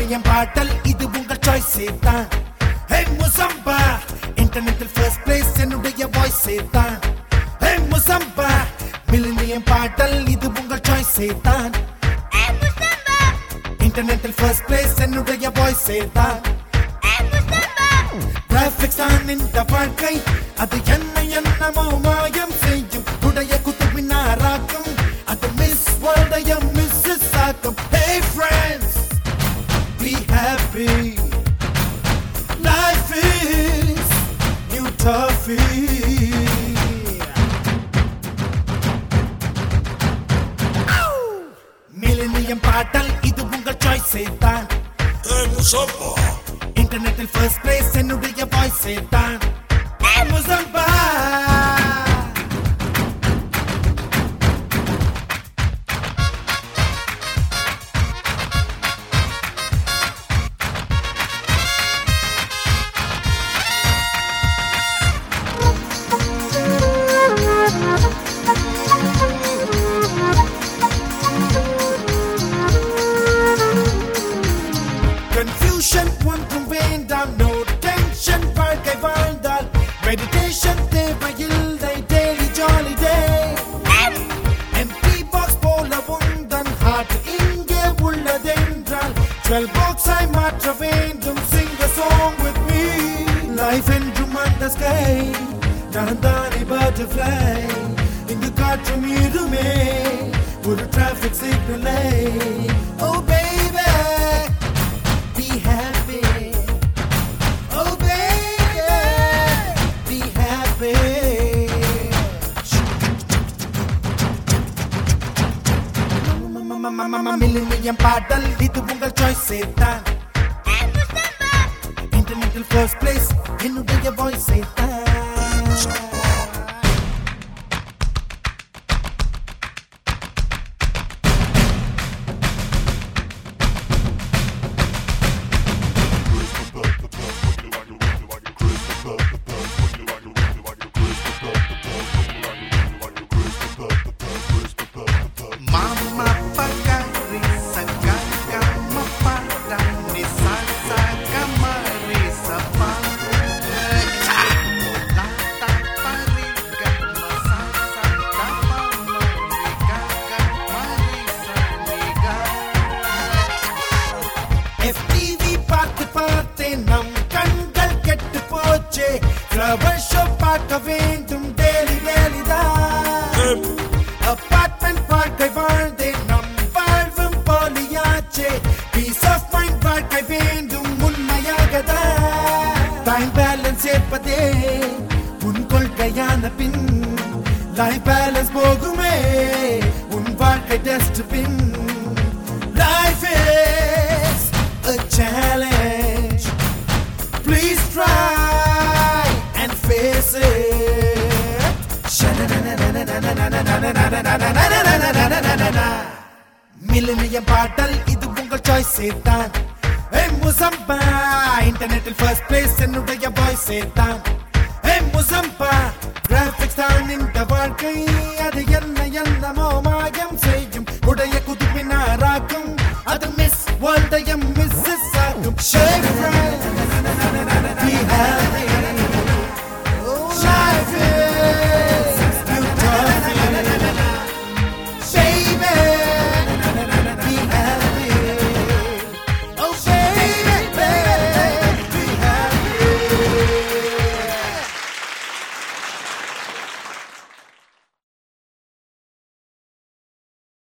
Millennium பாட்டல் இது உங்கள் சாய்ஸ் தான் ஹே முசம்பா இன்டர்நெட்டில் ஃபர்ஸ்ட் பிளேஸ் என்னுடைய வாய்ஸ் தான் ஹே முசம்பா மில்லினியம் பாட்டல் இது உங்கள் சாய்ஸ் தான் ஏய் முஸ்தபா இன்டர்நெட்டில் ஃபர்ஸ்ட் பிளேஸ் என்னுடைய வாய்ஸ் தான் ஏய் முஸ்தபா கிராபிக்ஸ் தான் இந்த வாழ்க்கை அது என்ன என்னமோ மாயம் செய்யும் உடைய குத்துவினாராக்கும் அது மிஸ் வேர்ல்டையும் மிஸ் ஆக்கும் hey friends be happy life is new டஃபி மில்லினியம் பாட்டல் இது உங்கள் சாய்ஸ் தான் இன்டர்நெட்டில் ஃபர்ஸ்ட் பிளேஸ் என்னுடைய வாய்ஸ் தான் முசம்பா கன்ஃபியூஷன் ஒன்றும் வேண்டாம் நோ டென்ஷன் வாழ்க்கை வாழ்ந்தால் மெடிடேஷன் தேவையில்லை daily jolly day empty box போல உந்தன் ஹார்ட் இங்கே உள்ளதென்றால் டுவெல் பாக்ஸ் ஆய் மாற்ற வேண்டும் sing a song with me life என்றும் அந்த ஸ்கை நான் தானே பட்டர்ஃப்ளை இங்கு காற்று மீதுமே ஒரு டிராஃபிக் சிக்னலை oh baby be happy oh baby be happy millennium பாடல் இது உங்கள் சாய்ஸ் தான் ஏய் முஸ்தபா இன்டர்நெட்டில் ஃபர்ஸ்ட் பிளேஸ் என்னுடைய வாய்ஸ் தான் Mama pagari sa kama parang ni Sasa kamari sa pangka Lata pariga masasa kapamariga kamari sa liga FTV பார்த்து பார்த்து நம் கண்கள் கெட்டு போச்சே ஃப்ளவர் ஷோ பார்க்க வேண்டும் டெய்லி டெய்லி தான் அப்பார்ட்மெண்ட் வாழ்க்கை வாழ்ந்தே நம் வாழ்வும் போலியாச்சே பீஸ் ஆஃப் மைண்ட் வாழ்க்கை வேண்டும் உண்மையாக தான் டைம் பேலன்ஸ் ஏற்பதே உன் கொள்கையான பின் லைஃப் பேலன்ஸ் போகுமே உன் வாழ்க்கை dustbin Life is a challenge. Please try and face it. Millennium பாட்டல் இது உங்கள் சாய்ஸ் தான் ஏய் முசம்பா இன்டர்நெட்டில் ஃபர்ஸ்ட் பிளேஸ் என்னுடைய வாய்ஸ் தான் ஏய் முசம்பா கிராபிக்ஸ் தான் இந்த வாழ்க்கை அது என்ன என்னமோ மாயம் செய்யும் உடைய குதிப்பினாராக்கும் அது மிஸ் வேர்ல்டையும்